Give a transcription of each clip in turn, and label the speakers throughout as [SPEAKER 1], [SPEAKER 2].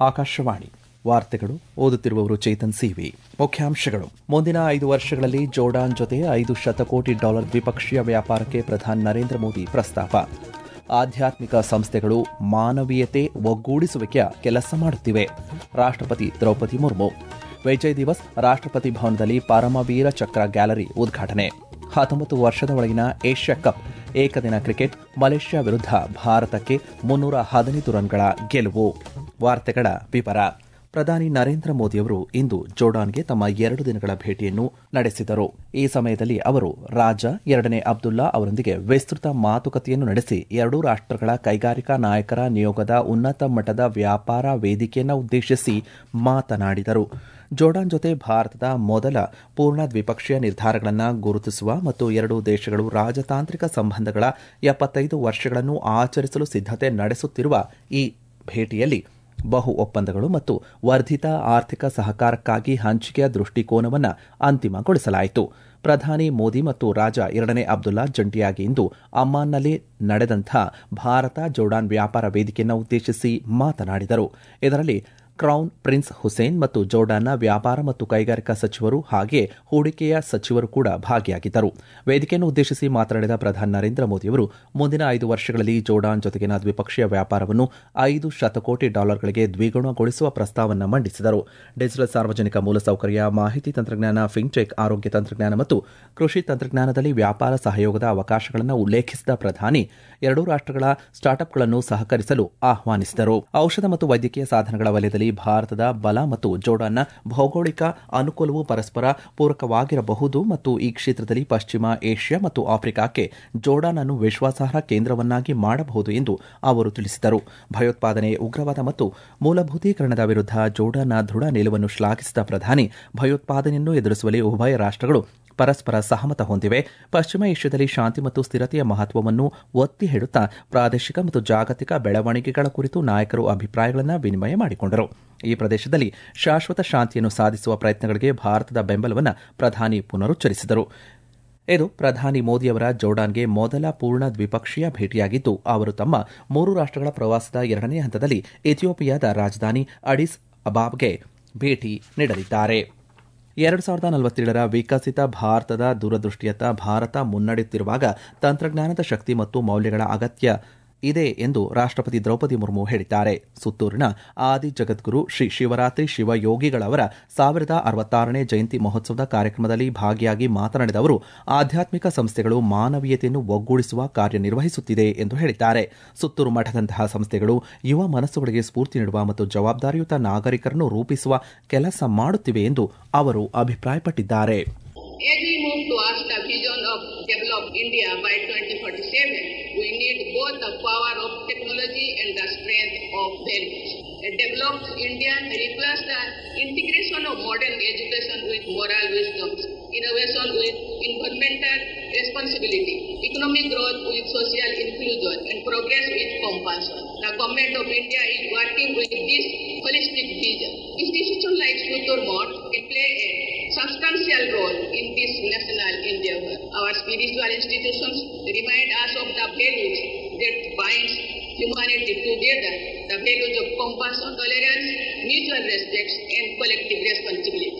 [SPEAKER 1] ಆಕಾಶವಾಣಿ ವಾರ್ತೆಗಳು ಓದುತ್ತಿರುವವರು ಚೇತನ್ ಸಿವಿ ಮುಖ್ಯಾಂಶಗಳು ಮುಂದಿನ ಐದು ವರ್ಷಗಳಲ್ಲಿ ಜೋರ್ಡಾನ್ ಜೊತೆ ಐದು ಶತಕೋಟಿ ಡಾಲರ್ ದ್ವಿಪಕ್ಷೀಯ ವ್ಯಾಪಾರಕ್ಕೆ ಪ್ರಧಾನಿ ನರೇಂದ್ರ ಮೋದಿ ಪ್ರಸ್ತಾಪ ಆಧ್ಯಾತ್ಮಿಕ ಸಂಸ್ಥೆಗಳು ಮಾನವೀಯತೆ ಒಗ್ಗೂಡಿಸುವಿಕೆಯ ಕೆಲಸ ಮಾಡುತ್ತಿವೆ ರಾಷ್ಟ್ರಪತಿ ದ್ರೌಪದಿ ಮುರ್ಮು ವಿಜಯ್ ದಿವಸ್ ರಾಷ್ಟ್ರಪತಿ ಭವನದಲ್ಲಿ ಪರಮವೀರ ಚಕ್ರ ಗ್ಯಾಲರಿ ಉದ್ಘಾಟನೆ ಹತ್ತೊಂಬತ್ತು ವರ್ಷದ ಒಳಗಿನ ಏಷ್ಯಾ ಕಪ್ ಏಕದಿನ ಕ್ರಿಕೆಟ್ ಮಲೇಷ್ಯಾ ವಿರುದ್ಧ ಭಾರತಕ್ಕೆ ಮುನ್ನೂರ ಹದಿನೈದು ರನ್ಗಳ ಗೆಲುವು ವಾರ್ತೆಗಳ ವಿವರ ಪ್ರಧಾನಿ ನರೇಂದ್ರ ಮೋದಿಯವರು ಇಂದು ಜೋರ್ಡಾನ್ಗೆ ತಮ್ಮ ಎರಡು ದಿನಗಳ ಭೇಟಿಯನ್ನು ನಡೆಸಿದರು ಈ ಸಮಯದಲ್ಲಿ ಅವರು ರಾಜ ಎರಡನೇ ಅಬ್ದುಲ್ಲಾ ಅವರೊಂದಿಗೆ ವಿಸ್ತೃತ ಮಾತುಕತೆಯನ್ನು ನಡೆಸಿ ಎರಡೂ ರಾಷ್ಟಗಳ ಕೈಗಾರಿಕಾ ನಾಯಕರ ನಿಯೋಗದ ಉನ್ನತ ಮಟ್ಟದ ವ್ಯಾಪಾರ ವೇದಿಕೆಯನ್ನು ಉದ್ದೇಶಿಸಿ ಮಾತನಾಡಿದರು ಜೋರ್ಡಾನ್ ಜೊತೆ ಭಾರತದ ಮೊದಲ ಪೂರ್ಣ ದ್ವಿಪಕ್ಷೀಯ ನಿರ್ಧಾರಗಳನ್ನು ಗುರುತಿಸುವ ಮತ್ತು ಎರಡೂ ದೇಶಗಳು ರಾಜತಾಂತ್ರಿಕ ಸಂಬಂಧಗಳ ಎಪ್ಪತ್ತೈದು ವರ್ಷಗಳನ್ನು ಆಚರಿಸಲು ಸಿದ್ದತೆ ನಡೆಸುತ್ತಿರುವ ಈ ಭೇಟಿಯಲ್ಲಿ ಬಹು ಒಪ್ಪಂದಗಳು ಮತ್ತು ವರ್ಧಿತ ಆರ್ಥಿಕ ಸಹಕಾರಕ್ಕಾಗಿ ಹಂಚಿಕೆಯ ದೃಷ್ಟಿಕೋನವನ್ನು ಅಂತಿಮಗೊಳಿಸಲಾಯಿತು ಪ್ರಧಾನಿ ಮೋದಿ ಮತ್ತು ರಾಜ ಎರಡನೇ ಅಬ್ದುಲ್ಲಾ ಜಂಟಿಯಾಗಿ ಇಂದು ಅಮ್ಮಾನ್ನಲ್ಲಿ ನಡೆದಂಥ ಭಾರತ ಜೋರ್ಡಾನ್ ವ್ಯಾಪಾರ ವೇದಿಕೆಯನ್ನು ಉದ್ದೇಶಿಸಿ ಮಾತನಾಡಿದರು ಇದರಲ್ಲಿ ಕ್ರೌನ್ ಪ್ರಿನ್ಸ್ ಹುಸೇನ್ ಮತ್ತು ಜೋರ್ಡಾನ್ನ ವ್ಯಾಪಾರ ಮತ್ತು ಕೈಗಾರಿಕಾ ಸಚಿವರು ಹಾಗೆಯೇ ಹೂಡಿಕೆಯ ಸಚಿವರು ಕೂಡ ಭಾಗಿಯಾಗಿದ್ದರು ವೇದಿಕೆಯನ್ನು ಉದ್ದೇಶಿಸಿ ಮಾತನಾಡಿದ ಪ್ರಧಾನಿ ನರೇಂದ್ರ ಮೋದಿಯವರು ಮುಂದಿನ ಐದು ವರ್ಷಗಳಲ್ಲಿ ಜೋರ್ಡಾನ್ ಜೊತೆಗಿನ ದ್ವಿಪಕ್ಷೀಯ ವ್ಯಾಪಾರವನ್ನು ಐದು ಶತಕೋಟಿ ಡಾಲರ್ಗಳಿಗೆ ದ್ವಿಗುಣಗೊಳಿಸುವ ಪ್ರಸ್ತಾವವನ್ನು ಮಂಡಿಸಿದರು ಡಿಜಿಟಲ್ ಸಾರ್ವಜನಿಕ ಮೂಲಸೌಕರ್ಯ ಮಾಹಿತಿ ತಂತ್ರಜ್ಞಾನ ಫಿನ್ಟೆಕ್ ಆರೋಗ್ಯ ತಂತ್ರಜ್ಞಾನ ಮತ್ತು ಕೃಷಿ ತಂತ್ರಜ್ಞಾನದಲ್ಲಿ ವ್ಯಾಪಾರ ಸಹಯೋಗದ ಅವಕಾಶಗಳನ್ನು ಉಲ್ಲೇಖಿಸಿದ ಪ್ರಧಾನಿ ಎರಡೂ ರಾಷ್ಟಗಳ ಸ್ಟಾರ್ಟ್ಅಪ್ಗಳನ್ನು ಸಹಕರಿಸಲು ಆಹ್ವಾನಿಸಿದರು ಔಷಧ ಮತ್ತು ವೈದ್ಯಕೀಯ ಸಾಧನಗಳ ವಲಯದಲ್ಲಿ ಭಾರತದ ಬಲ ಮತ್ತು ಜೋರ್ಡಾನ್ನ ಭೌಗೋಳಿಕ ಅನುಕೂಲವು ಪರಸ್ಪರ ಪೂರಕವಾಗಿರಬಹುದು ಮತ್ತು ಈ ಕ್ಷೇತ್ರದಲ್ಲಿ ಪಶ್ಚಿಮ ಏಷ್ಯಾ ಮತ್ತು ಆಫ್ರಿಕಾಕ್ಕೆ ಜೋರ್ಡಾನ್ ಅನ್ನು ವಿಶ್ವಾಸಾರ್ಹ ಕೇಂದ್ರವನ್ನಾಗಿ ಮಾಡಬಹುದು ಎಂದು ಅವರು ತಿಳಿಸಿದರು ಭಯೋತ್ಪಾದನೆ ಉಗ್ರವಾದ ಮತ್ತು ಮೂಲಭೂತೀಕರಣದ ವಿರುದ್ಧ ಜೋರ್ಡಾನ್ನ ದೃಢ ನಿಲುವನ್ನು ಶ್ಲಾಘಿಸಿದ ಪ್ರಧಾನಿ ಭಯೋತ್ಪಾದನೆಯನ್ನು ಎದುರಿಸುವಲ್ಲಿ ಉಭಯ ರಾಷ್ಟಗಳು ಪರಸ್ಪರ ಸಹಮತ ಹೊಂದಿವೆ ಪಶ್ಚಿಮ ಏಷ್ಯಾದಲ್ಲಿ ಶಾಂತಿ ಮತ್ತು ಸ್ಥಿರತೆಯ ಮಹತ್ವವನ್ನು ಒತ್ತಿ ಹೇಳುತ್ತಾ ಪ್ರಾದೇಶಿಕ ಮತ್ತು ಜಾಗತಿಕ ಬೆಳವಣಿಗೆಗಳ ಕುರಿತು ನಾಯಕರು ಅಭಿಪ್ರಾಯಗಳನ್ನು ವಿನಿಮಯ ಮಾಡಿಕೊಂಡರು ಈ ಪ್ರದೇಶದಲ್ಲಿ ಶಾಶ್ವತ ಶಾಂತಿಯನ್ನು ಸಾಧಿಸುವ ಪ್ರಯತ್ನಗಳಿಗೆ ಭಾರತದ ಬೆಂಬಲವನ್ನು ಪ್ರಧಾನಿ ಪುನರುಚ್ಚರಿಸಿದರು ಇದು ಪ್ರಧಾನಿ ಮೋದಿಯವರ ಜೋರ್ಡಾನ್ಗೆ ಮೊದಲ ಪೂರ್ಣ ದ್ವಿಪಕ್ಷೀಯ ಭೇಟಿಯಾಗಿದ್ದು ಅವರು ತಮ್ಮ ಮೂರು ರಾಷ್ಟಗಳ ಪ್ರವಾಸದ ಎರಡನೇ ಹಂತದಲ್ಲಿ ಇಥಿಯೋಪಿಯಾದ ರಾಜಧಾನಿ ಅಡಿಸ್ ಅಬಾಬ್ಗೆ ಭೇಟಿ ನೀಡಲಿದ್ದಾರೆ ಎರಡು ಸಾವಿರದ ನಲವತ್ತೇಳರ ವಿಕಸಿತ ಭಾರತದ ದೂರದೃಷ್ಟಿಯತ್ತ ಭಾರತ ಮುನ್ನಡೆಯುತ್ತಿರುವಾಗ ತಂತ್ರಜ್ಞಾನದ ಶಕ್ತಿ ಮತ್ತು ಮೌಲ್ಯಗಳ ಅಗತ್ಯ ಇದೆ ಎಂದು ರಾಷ್ಟಪತಿ ದ್ರೌಪದಿ ಮುರ್ಮು ಹೇಳಿದ್ದಾರೆ ಸುತ್ತೂರಿನ ಆದಿ ಜಗದ್ಗುರು ಶ್ರೀ ಶಿವರಾತ್ರಿ ಶಿವಯೋಗಿಗಳವರ ಸಾವಿರದ ಅರವತ್ತಾರನೇ ಜಯಂತಿ ಮಹೋತ್ಸವದ ಕಾರ್ಯಕ್ರಮದಲ್ಲಿ ಭಾಗಿಯಾಗಿ ಮಾತನಾಡಿದ ಅವರು ಆಧ್ಯಾತ್ಮಿಕ ಸಂಸ್ಥೆಗಳು ಮಾನವೀಯತೆಯನ್ನು ಒಗ್ಗೂಡಿಸುವ ಕಾರ್ಯನಿರ್ವಹಿಸುತ್ತಿದೆ ಎಂದು ಹೇಳಿದ್ದಾರೆ ಸುತ್ತೂರು ಮಠದಂತಹ ಸಂಸ್ಥೆಗಳು ಯುವ ಮನಸ್ಸುಗಳಿಗೆ ಸ್ಫೂರ್ತಿ ನೀಡುವ ಮತ್ತು ಜವಾಬ್ದಾರಿಯುತ ನಾಗರಿಕರನ್ನು ರೂಪಿಸುವ ಕೆಲಸ ಮಾಡುತ್ತಿವೆ ಎಂದು ಅವರು ಅಭಿಪ್ರಾಯಪಟ್ಟಿದ್ದಾರೆ
[SPEAKER 2] As we move towards the vision of developed India by 2047, we need both the power of technology and the strength of values. A developed India requires the integration of modern education with moral wisdom, innovation with environmental responsibility, economic growth with social inclusion, and progress with compassion. The government of India is working with this holistic vision. Institutions like Sutur Mott can play a substantial role in this national endeavor. Our spiritual institutions remind us of the values that binds humanity together, the values of compassion, tolerance, mutual respect, and collective responsibility.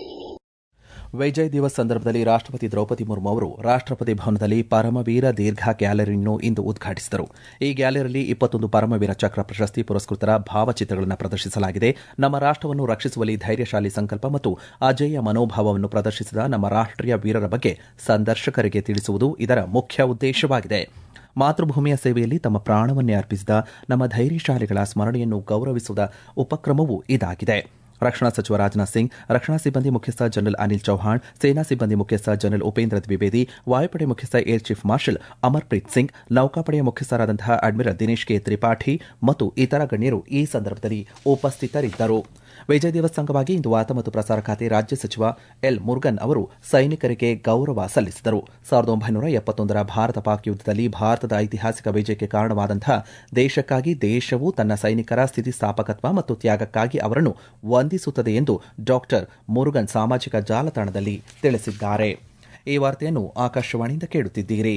[SPEAKER 1] Vijay ದಿವಸ್ ಸಂದರ್ಭದಲ್ಲಿ ರಾಷ್ಟಪತಿ ದ್ರೌಪದಿ ಮುರ್ಮು ಅವರು ರಾಷ್ಟಪತಿ ಭವನದಲ್ಲಿ ಪರಮವೀರ ದೀರ್ಘ ಗ್ಯಾಲರಿಯನ್ನು ಇಂದು ಉದ್ಘಾಟಿಸಿದರು ಈ ಗ್ಯಾಲರಿಯಲ್ಲಿ ಇಪ್ಪತ್ತೊಂದು ಪರಮವೀರ ಚಕ್ರ ಪ್ರಶಸ್ತಿ ಪುರಸ್ಕೃತರ ಭಾವಚಿತ್ರಗಳನ್ನು ಪ್ರದರ್ಶಿಸಲಾಗಿದೆ ನಮ್ಮ ರಾಷ್ಟವನ್ನು ರಕ್ಷಿಸುವಲ್ಲಿ ಧೈರ್ಯಶಾಲಿ ಸಂಕಲ್ಪ ಮತ್ತು ಅಜೇಯ ಮನೋಭಾವವನ್ನು ಪ್ರದರ್ಶಿಸಿದ ನಮ್ಮ ರಾಷ್ಟೀಯ ವೀರರ ಬಗ್ಗೆ ಸಂದರ್ಶಕರಿಗೆ ತಿಳಿಸುವುದು ಇದರ ಮುಖ್ಯ ಉದ್ದೇಶವಾಗಿದೆ ಮಾತೃಭೂಮಿಯ ಸೇವೆಯಲ್ಲಿ ತಮ್ಮ ಪ್ರಾಣವನ್ನೇ ಅರ್ಪಿಸಿದ ನಮ್ಮ ಧೈರ್ಯಶಾಲಿಗಳ ಸ್ಮರಣೆಯನ್ನು ಗೌರವಿಸುವ ಉಪಕ್ರಮವೂ ಇದಾಗಿದೆ ರಕ್ಷಣಾ ಸಚಿವ ರಾಜನಾಥ್ ಸಿಂಗ್ ರಕ್ಷಣಾ ಸಿಬ್ಬಂದಿ ಮುಖ್ಯಸ್ಥ ಜನರಲ್ ಅನಿಲ್ ಚೌಹಾಣ್ ಸೇನಾ ಸಿಬ್ಬಂದಿ ಮುಖ್ಯಸ್ಥ ಜನರಲ್ ಉಪೇಂದ್ರ ದ್ವಿವೇದಿ ವಾಯುಪಡೆ ಮುಖ್ಯಸ್ಥ air chief marshal Amarpreet Singh ನೌಕಾಪಡೆಯ ಮುಖ್ಯಸ್ಥರಾದಂತಹ ಅಡ್ಮಿರಲ್ ದಿನೇಶ್ ಕೆ ತ್ರಿಪಾಠಿ ಮತ್ತು ಇತರ ಗಣ್ಯರು ಈ ಸಂದರ್ಭದಲ್ಲಿ ಉಪಸ್ಥಿತರಿದ್ದರು ವಿಜಯ್ ದಿವಸ್ ಅಂಗವಾಗಿ ಇಂದು ವಾರ್ತಾ ಮತ್ತು ಪ್ರಸಾರ ಖಾತೆ ರಾಜ್ಯ ಸಚಿವ ಎಲ್ ಮುರುಗನ್ ಅವರು ಸೈನಿಕರಿಗೆ ಗೌರವ ಸಲ್ಲಿಸಿದರು ಸಾವಿರದ ಒಂಬೈನೂರ ಎಪ್ಪತ್ತೊಂದರ ಭಾರತ ಪಾಕ್ ಯುದ್ದದಲ್ಲಿ ಭಾರತದ ಐತಿಹಾಸಿಕ ವಿಜಯಕ್ಕೆ ಕಾರಣವಾದಂತಹ ದೇಶಕ್ಕಾಗಿ ದೇಶವು ತನ್ನ ಸೈನಿಕರ ಸ್ಥಿತಿಸ್ಥಾಪಕತ್ವ ಮತ್ತು ತ್ಯಾಗಕ್ಕಾಗಿ ಅವರನ್ನು ವಂದಿಸುತ್ತದೆ ಎಂದು ಡಾಕ್ಟರ್ ಮುರುಗನ್ ಸಾಮಾಜಿಕ ಜಾಲತಾಣದಲ್ಲಿ ತಿಳಿಸಿದ್ದಾರೆ ಈ ವಾರ್ತೆಯನ್ನು ಆಕಾಶವಾಣಿಯಿಂದ ಕೇಳುತ್ತಿದ್ದೀರಿ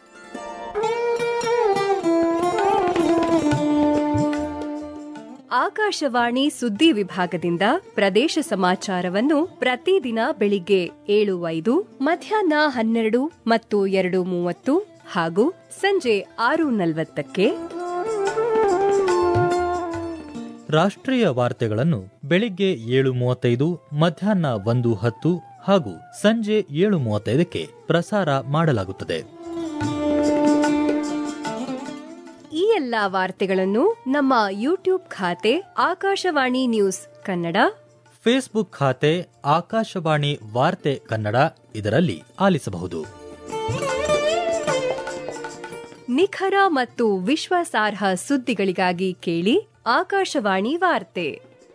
[SPEAKER 3] ಆಕಾಶ ಆಕಾಶವಾಣಿ ಸುದ್ದಿ ವಿಭಾಗದಿಂದ ಪ್ರದೇಶ ಸಮಾಚಾರವನ್ನು ಪ್ರತಿದಿನ ಬೆಳಿಗ್ಗೆ ಏಳು ಐದು ಮಧ್ಯಾಹ್ನ ಹನ್ನೆರಡು ಮತ್ತು ಎರಡು ಮೂವತ್ತು ಹಾಗೂ ಸಂಜೆ ಆರು ನಲವತ್ತಕ್ಕೆ
[SPEAKER 4] ರಾಷ್ಟ್ರೀಯ ವಾರ್ತೆಗಳನ್ನು ಬೆಳಿಗ್ಗೆ ಏಳು ಮೂವತ್ತೈದು ಮಧ್ಯಾಹ್ನ ಒಂದು ಹತ್ತು ಹಾಗೂ ಸಂಜೆ ಏಳು ಮೂವತ್ತೈದಕ್ಕೆ ಪ್ರಸಾರ ಮಾಡಲಾಗುತ್ತದೆ
[SPEAKER 3] ಈ ಎಲ್ಲಾ ವಾರ್ತೆಗಳನ್ನು ನಮ್ಮ ಯೂಟ್ಯೂಬ್ ಖಾತೆ ಆಕಾಶವಾಣಿ ನ್ಯೂಸ್ ಕನ್ನಡ
[SPEAKER 4] ಫೇಸ್ಬುಕ್ ಖಾತೆ ಆಕಾಶವಾಣಿ ವಾರ್ತೆ ಕನ್ನಡ ಇದರಲ್ಲಿ ಆಲಿಸಬಹುದು
[SPEAKER 3] ನಿಖರ ಮತ್ತು ವಿಶ್ವಾಸಾರ್ಹ ಸುದ್ದಿಗಳಿಗಾಗಿ ಕೇಳಿ ಆಕಾಶವಾಣಿ ವಾರ್ತೆ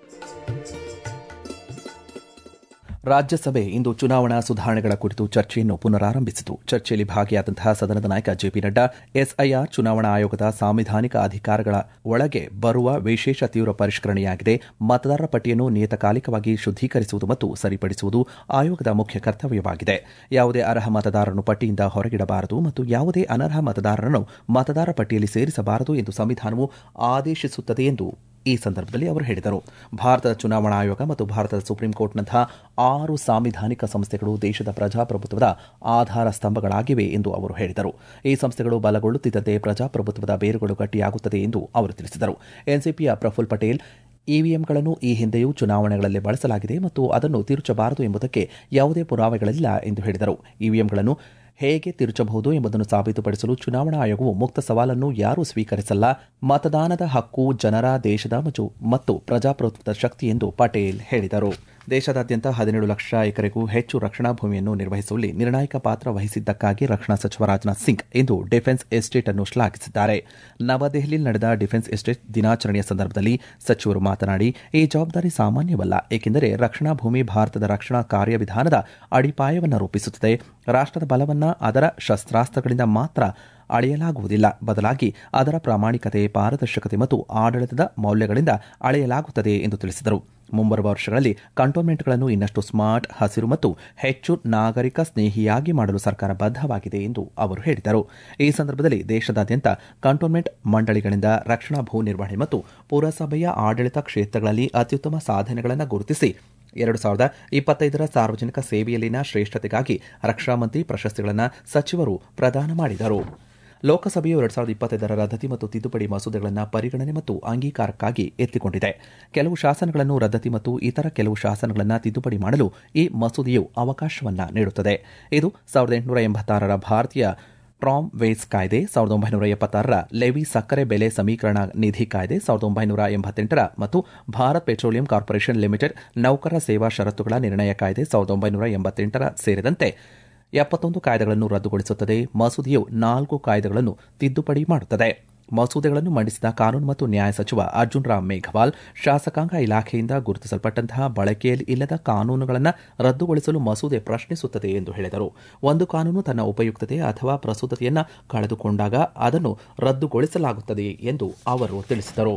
[SPEAKER 1] ರಾಜ್ಯಸಭೆ ಇಂದು ಚುನಾವಣಾ ಸುಧಾರಣೆಗಳ ಕುರಿತು ಚರ್ಚೆಯನ್ನು ಪುನರಾರಂಭಿಸಿತು ಚರ್ಚೆಯಲ್ಲಿ ಭಾಗಿಯಾದಂತಹ ಸದನದ ನಾಯಕ ಜೆಪಿ ನಡ್ಡಾ ಎಸ್ಐಆರ್ ಚುನಾವಣಾ ಆಯೋಗದ ಸಾಂವಿಧಾನಿಕ ಅಧಿಕಾರಗಳ ಒಳಗೆ ಬರುವ ವಿಶೇಷ ತೀವ್ರ ಪರಿಷ್ಕರಣೆಯಾಗಿದೆ ಮತದಾರರ ಪಟ್ಟಿಯನ್ನು ನಿಯತಕಾಲಿಕವಾಗಿ ಶುದ್ದೀಕರಿಸುವುದು ಮತ್ತು ಸರಿಪಡಿಸುವುದು ಆಯೋಗದ ಮುಖ್ಯ ಕರ್ತವ್ಯವಾಗಿದೆ ಯಾವುದೇ ಅರ್ಹ ಮತದಾರರನ್ನು ಪಟ್ಟಿಯಿಂದ ಹೊರಗಿಡಬಾರದು ಮತ್ತು ಯಾವುದೇ ಅನರ್ಹ ಮತದಾರರನ್ನು ಮತದಾರ ಪಟ್ಟಿಯಲ್ಲಿ ಸೇರಿಸಬಾರದು ಎಂದು ಸಂವಿಧಾನವು ಆದೇಶಿಸುತ್ತದೆ ಎಂದು ಈ ಸಂದರ್ಭದಲ್ಲಿ ಅವರು ಹೇಳಿದರು ಭಾರತದ ಚುನಾವಣಾ ಆಯೋಗ ಮತ್ತು ಭಾರತದ ಸುಪ್ರೀಂ ಕೋರ್ಟ್ನಂತಹ ಆರು ಸಾಂವಿಧಾನಿಕ ಸಂಸ್ಥೆಗಳು ದೇಶದ ಪ್ರಜಾಪ್ರಭುತ್ವದ ಆಧಾರ ಸ್ತಂಭಗಳಾಗಿವೆ ಎಂದು ಅವರು ಹೇಳಿದರು ಈ ಸಂಸ್ಥೆಗಳು ಬಲಗೊಳ್ಳುತ್ತಿದ್ದಂತೆ ಪ್ರಜಾಪ್ರಭುತ್ವದ ಬೇರುಗಳು ಗಟ್ಟಿಯಾಗುತ್ತದೆ ಎಂದು ಅವರು ತಿಳಿಸಿದರು ಎನ್ಸಿಪಿಯ ಪ್ರಫುಲ್ ಪಟೇಲ್ ಇವಿಎಂಗಳನ್ನು ಈ ಹಿಂದೆಯೂ ಚುನಾವಣೆಗಳಲ್ಲಿ ಬಳಸಲಾಗಿದೆ ಮತ್ತು ಅದನ್ನು ತಿರುಚಬಾರದು ಎಂಬುದಕ್ಕೆ ಯಾವುದೇ ಪುರಾವೆಗಳಿಲ್ಲ ಎಂದು ಹೇಳಿದರು ಇವಿಎಂಗಳನ್ನು ಹೇಗೆ ತಿರುಚಬಹುದು ಎಂಬುದನ್ನು ಸಾಬೀತುಪಡಿಸಲು ಚುನಾವಣಾ ಆಯೋಗವು ಮುಕ್ತ ಸವಾಲನ್ನು ಯಾರೂ ಸ್ವೀಕರಿಸಲ್ಲ ಮತದಾನದ ಹಕ್ಕು ಜನರ ದೇಶದ ಮತ್ತು ಪ್ರಜಾಪ್ರಭುತ್ವದ ಶಕ್ತಿ ಎಂದು ಪಟೇಲ್ ಹೇಳಿದರು ದೇಶದಾದ್ಯಂತ ಹದಿನೇಳು ಲಕ್ಷ ಎಕರೆಗೂ ಹೆಚ್ಚು ರಕ್ಷಣಾ ಭೂಮಿಯನ್ನು ನಿರ್ವಹಿಸುವಲ್ಲಿ ನಿರ್ಣಾಯಕ ಪಾತ್ರ ವಹಿಸಿದ್ದಕ್ಕಾಗಿ ರಕ್ಷಣಾ ಸಚಿವ ರಾಜನಾಥ್ ಸಿಂಗ್ ಇಂದು ಡಿಫೆನ್ಸ್ ಎಸ್ಟೇಟ್ ಅನ್ನು ಶ್ಲಾಘಿಸಿದ್ದಾರೆ ನವದೆಹಲಿಯಲ್ಲಿ ನಡೆದ ಡಿಫೆನ್ಸ್ ಎಸ್ಟೇಟ್ ದಿನಾಚರಣೆಯ ಸಂದರ್ಭದಲ್ಲಿ ಸಚಿವರು ಮಾತನಾಡಿ ಈ ಜವಾಬ್ದಾರಿ ಸಾಮಾನ್ಯವಲ್ಲ ಏಕೆಂದರೆ ರಕ್ಷಣಾ ಭೂಮಿ ಭಾರತದ ರಕ್ಷಣಾ ಕಾರ್ಯವಿಧಾನದ ಅಡಿಪಾಯವನ್ನು ರೂಪಿಸುತ್ತದೆ ರಾಷ್ಟದ ಬಲವನ್ನ ಅದರ ಶಸ್ತ್ರಾಸ್ತ್ರಗಳಿಂದ ಮಾತ್ರ ಅಳೆಯಲಾಗುವುದಿಲ್ಲ ಬದಲಾಗಿ ಅದರ ಪ್ರಾಮಾಣಿಕತೆ ಪಾರದರ್ಶಕತೆ ಮತ್ತು ಆಡಳಿತದ ಮೌಲ್ಯಗಳಿಂದ ಅಳೆಯಲಾಗುತ್ತದೆ ಎಂದು ತಿಳಿಸಿದರು ಮುಂಬರುವ ವರ್ಷಗಳಲ್ಲಿ ಕಂಟೋನ್ಮೆಂಟ್ಗಳನ್ನು ಇನ್ನಷ್ಟು ಸ್ಮಾರ್ಟ್ ಹಸಿರು ಮತ್ತು ಹೆಚ್ಚು ನಾಗರಿಕ ಸ್ನೇಹಿಯಾಗಿ ಮಾಡಲು ಸರ್ಕಾರ ಬದ್ಧವಾಗಿದೆ ಎಂದು ಅವರು ಹೇಳಿದರು ಈ ಸಂದರ್ಭದಲ್ಲಿ ದೇಶದಾದ್ಯಂತ ಕಂಟೋನ್ಮೆಂಟ್ ಮಂಡಳಿಗಳಿಂದ ರಕ್ಷಣಾ ಭೂ ನಿರ್ವಹಣೆ ಮತ್ತು ಪುರಸಭೆಯ ಆಡಳಿತ ಕ್ಷೇತ್ರಗಳಲ್ಲಿ ಅತ್ಯುತ್ತಮ ಸಾಧನೆಗಳನ್ನು ಗುರುತಿಸಿ ಎರಡು ಸಾವಿರದ ಇಪ್ಪತ್ತೈದರ ಸಾರ್ವಜನಿಕ ಸೇವೆಯಲ್ಲಿನ ಶ್ರೇಷ್ಠತೆಗಾಗಿ ರಕ್ಷಣಾ ಮಂತ್ರಿ ಪ್ರಶಸ್ತಿಗಳನ್ನು ಸಚಿವರು ಪ್ರದಾನ ಮಾಡಿದರು ಲೋಕಸಭೆಯು ಎರಡು ಸಾವಿರದ ಇಪ್ಪತ್ತೈದರ ರದ್ದತಿ ಮತ್ತು ತಿದ್ದುಪಡಿ ಮಸೂದೆಗಳನ್ನು ಪರಿಗಣನೆ ಮತ್ತು ಅಂಗೀಕಾರಕ್ಕಾಗಿ ಎತ್ತಿಕೊಂಡಿದೆ ಕೆಲವು ಶಾಸನಗಳನ್ನು ರದ್ದತಿ ಮತ್ತು ಇತರ ಕೆಲವು ಶಾಸನಗಳನ್ನು ತಿದ್ದುಪಡಿ ಮಾಡಲು ಈ ಮಸೂದೆಯು ಅವಕಾಶವನ್ನ ನೀಡುತ್ತದೆ ಇದು ಸಾವಿರದ ಎಂಟುನೂರ ಎಂಬತ್ತಾರರ ಭಾರತೀಯ ಟ್ರಾಮ್ ವೇಸ್ ಕಾಯ್ದೆ ಸಾವಿರದ ಒಂಬೈನೂರ ಎಪ್ಪತ್ತಾರರ ಲೆವಿ ಸಕ್ಕರೆ ಬೆಲೆ ಸಮೀಕರಣ ನಿಧಿ ಕಾಯ್ದೆ ಸಾವಿರದ ಒಂಬೈನೂರ ಎಂಬತ್ತೆಂಟರ ಮತ್ತು ಭಾರತ್ ಪೆಟ್ರೋಲಿಯಂ ಕಾರ್ಪೊರೇಷನ್ ಲಿಮಿಟೆಡ್ ನೌಕರ ಸೇವಾ ಷರತ್ತುಗಳ ನಿರ್ಣಯ ಕಾಯ್ದೆ ಸಾವಿರದ ಒಂಬೈನೂರ ಎಂಬತ್ತೆಂಟರ ಸೇರಿದಂತೆ ಎಪ್ಪತ್ತೊಂದು ಕಾಯ್ದೆಗಳನ್ನು ರದ್ದುಗೊಳಿಸುತ್ತದೆ ಮಸೂದೆಯು ನಾಲ್ಕು ಕಾಯ್ದೆಗಳನ್ನು ತಿದ್ದುಪಡಿ ಮಾಡುತ್ತದೆ ಮಸೂದೆಗಳನ್ನು ಮಂಡಿಸಿದ ಕಾನೂನು ಮತ್ತು ನ್ಯಾಯ ಸಚಿವ ಅರ್ಜುನ್ ರಾಮ್ ಮೇಘವಾಲ್ ಶಾಸಕಾಂಗ ಇಲಾಖೆಯಿಂದ ಗುರುತಿಸಲ್ಪಟ್ಟಂತಹ ಬಳಕೆಯಲ್ಲಿ ಇಲ್ಲದ ಕಾನೂನುಗಳನ್ನು ರದ್ದುಗೊಳಿಸಲು ಮಸೂದೆ ಪ್ರಶ್ನಿಸುತ್ತದೆ ಎಂದು ಹೇಳಿದರು ಒಂದು ಕಾನೂನು ತನ್ನ ಉಪಯುಕ್ತತೆ ಅಥವಾ ಪ್ರಸ್ತುತತೆಯನ್ನು ಕಳೆದುಕೊಂಡಾಗ ಅದನ್ನು ರದ್ದುಗೊಳಿಸಲಾಗುತ್ತದೆ ಎಂದು ಅವರು ತಿಳಿಸಿದರು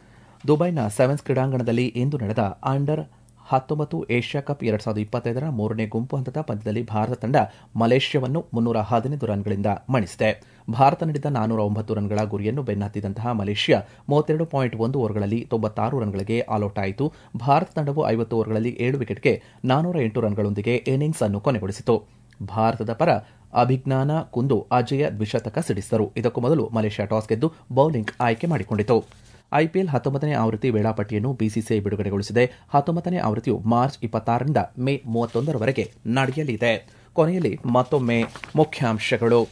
[SPEAKER 1] ದುಬೈನ ಸೆವೆನ್ಸ್ ಕ್ರೀಡಾಂಗಣದಲ್ಲಿ ಇಂದು ನಡೆದ ಅಂಡರ್ ಹತ್ತೊಂಬತ್ತು ಏಷ್ಯಾ ಕಪ್ ಎರಡ್ ಸಾವಿರದ ಇಪ್ಪತ್ತೈದರ ಮೂರನೇ ಗುಂಪು ಹಂತದ ಪಂದ್ಯದಲ್ಲಿ ಭಾರತ ತಂಡ ಮಲೇಷ್ಯಾವನ್ನು ಮುನ್ನೂರ ಹದಿನೈದು ರನ್ಗಳಿಂದ ಮಣಿಸಿದೆ ಭಾರತ ನೀಡಿದ ನಾನೂರ ಒಂಬತ್ತು ರನ್ಗಳ ಗುರಿಯನ್ನು ಬೆನ್ನತ್ತಿದಂತಹ ಮಲೇಷ್ಯಾ ಮೂವತ್ತೆರಡು ಪಾಯಿಂಟ್ ಒಂದು ಓವರ್ಗಳಲ್ಲಿ ತೊಂಬತ್ತಾರು ರನ್ಗಳಿಗೆ ಆಲ್ಔಟ್ ಆಯಿತು ಭಾರತ ತಂಡವು ಐವತ್ತು ಓವರ್ಗಳಲ್ಲಿ ಏಳು ವಿಕೆಟ್ಗೆ ನಾನೂರ ಎಂಟು ರನ್ಗಳೊಂದಿಗೆ ಇನ್ನಿಂಗ್ಸ್ ಅನ್ನು ಕೊನೆಗೊಳಿಸಿತು ಭಾರತದ ಪರ ಅಭಿಜ್ಞಾನ ಕುಂದು ಅಜಯ ದ್ವಿಶತಕ ಸಿಡಿಸಿದರು ಇದಕ್ಕೂ ಮೊದಲು ಮಲೇಷ್ಯಾ ಟಾಸ್ ಗೆದ್ದು ಬೌಲಿಂಗ್ ಆಯ್ಕೆ ಮಾಡಿಕೊಂಡಿತು ಐಪಿಎಲ್ ಹತ್ತೊಂಬತ್ತನೇ ಆವೃತ್ತಿ ವೇಳಾಪಟ್ಟಿಯನ್ನು ಬಿಸಿಸಿಐ ಬಿಡುಗಡೆಗೊಳಿಸಿದೆ ಹತ್ತೊಂಬತ್ತನೇ ಆವೃತ್ತಿಯು ಮಾರ್ಚ್ ಇಪ್ಪತ್ತಾರರಿಂದ ಮೇ ಮೂವತ್ತೊಂದರವರೆಗೆ ನಡೆಯಲಿದೆ ಕೊನೆಯಲ್ಲಿ ಮತ್ತೊಮ್ಮೆ ಮುಖ್ಯಾಂಶಗಳು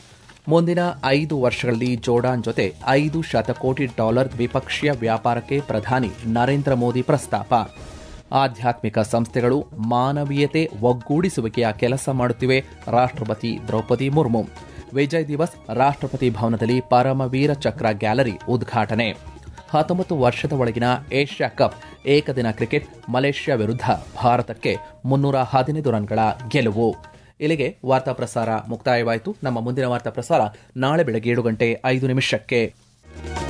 [SPEAKER 1] ಮುಂದಿನ ಐದು ವರ್ಷಗಳಲ್ಲಿ ಜೋರ್ಡಾನ್ ಜೊತೆ ಐದು ಶತಕೋಟಿ ಡಾಲರ್ ದ್ವಿಪಕ್ಷೀಯ ವ್ಯಾಪಾರಕ್ಕೆ ಪ್ರಧಾನಿ ನರೇಂದ್ರ ಮೋದಿ ಪ್ರಸ್ತಾಪ ಆಧ್ಯಾತ್ಮಿಕ ಸಂಸ್ಥೆಗಳು ಮಾನವೀಯತೆ ಒಗ್ಗೂಡಿಸುವಿಕೆಯ ಕೆಲಸ ಮಾಡುತ್ತಿವೆ ರಾಷ್ಟ್ರಪತಿ ದ್ರೌಪದಿ ಮುರ್ಮು ವಿಜಯ್ ದಿವಸ್ ರಾಷ್ಟ್ರಪತಿ ಭವನದಲ್ಲಿ ಪರಮವೀರ ಚಕ್ರ ಗ್ಯಾಲರಿ ಉದ್ಘಾಟನೆ ಹತ್ತೊಂಬತ್ತು ವರ್ಷದ ಒಳಗಿನ ಏಷ್ಯಾ ಕಪ್ ಏಕದಿನ ಕ್ರಿಕೆಟ್ ಮಲೇಷ್ಯಾ ವಿರುದ್ಧ ಭಾರತಕ್ಕೆ ಮುನ್ನೂರ ಹದಿನೈದು ರನ್ಗಳ ಗೆಲುವು ಇಲ್ಲಿಗೆ ವಾರ್ತಾ ಪ್ರಸಾರ ಮುಕ್ತಾಯವಾಯಿತು ನಮ್ಮ ಮುಂದಿನ ವಾರ್ತಾ ಪ್ರಸಾರ ನಾಳೆ ಬೆಳಗ್ಗೆ ಏಳು ಗಂಟೆ ಐದು ನಿಮಿಷಕ್ಕೆ